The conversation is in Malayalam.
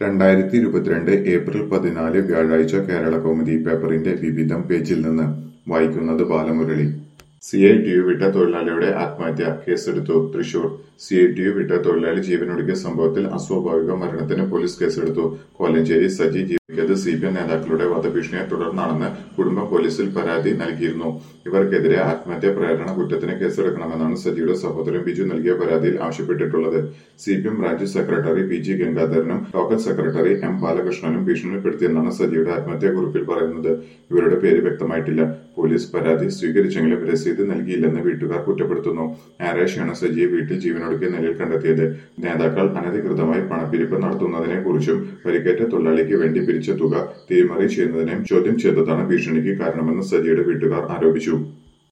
രണ്ടായിരത്തി ഇരുപത്തിരണ്ട് ഏപ്രിൽ പതിനാല് വ്യാഴാഴ്ച കേരള കൗമുദി പേപ്പറിന്റെ വിവിധം പേജിൽ നിന്ന് വായിക്കുന്നത് Balamurali C I T U വിട്ട തൊഴിലാളിയുടെ ആത്മഹത്യ കേസെടുത്തു തൃശൂർ സി ഐ ടി യു വിട്ട തൊഴിലാളി ജീവനൊടുക്കിയ സംഭവത്തിൽ അസ്വാഭാവിക മരണത്തിന് പോലീസ് കേസെടുത്തു കോലഞ്ചേരി സജി ജീവിക്കത് സി പി എം നേതാക്കളുടെ വധഭീഷണിയെ തുടർന്നാണെന്ന് കുടുംബം പോലീസിൽ പരാതി നൽകിയിരുന്നു ഇവർക്കെതിരെ ആത്മഹത്യാ പ്രേരണ കുറ്റത്തിന് കേസെടുക്കണമെന്നാണ് സജിയുടെ സഹോദരൻ ബിജു നൽകിയ പരാതിയിൽ ആവശ്യപ്പെട്ടിട്ടുള്ളത് C P M branch secretary P G ഗംഗാധരനും ലോക്കൽ സെക്രട്ടറി എം ബാലകൃഷ്ണനും ഭീഷണിപ്പെടുത്തിയെന്നാണ് സജിയുടെ ആത്മഹത്യാ കുറിപ്പിൽ പറയുന്നത് ഇവരുടെ പേര് വ്യക്തമായിട്ടില്ല പോലീസ് പരാതി സ്വീകരിച്ചെങ്കിലും രസീത് നൽകിയില്ലെന്ന് വീട്ടുകാർ കുറ്റപ്പെടുത്തുന്നു ഞായറാഴ്ചയാണ് സജിയെ വീട്ടിൽ ജീവനൊടുക്കിയ നിലയിൽ കണ്ടെത്തിയത് നേതാക്കൾ അനധികൃതമായി പണപ്പിരിപ്പ് നടത്തുന്നതിനെ കുറിച്ചും പരിക്കേറ്റ തൊഴിലാളിക്ക് വേണ്ടി പിരിച്ച തുക തിരിമറി ചെയ്യുന്നതിനെയും ചോദ്യം ചെയ്തതാണ് ഭീഷണിക്ക് കാരണമെന്ന് സജിയുടെ വീട്ടുകാർ ആരോപിച്ചു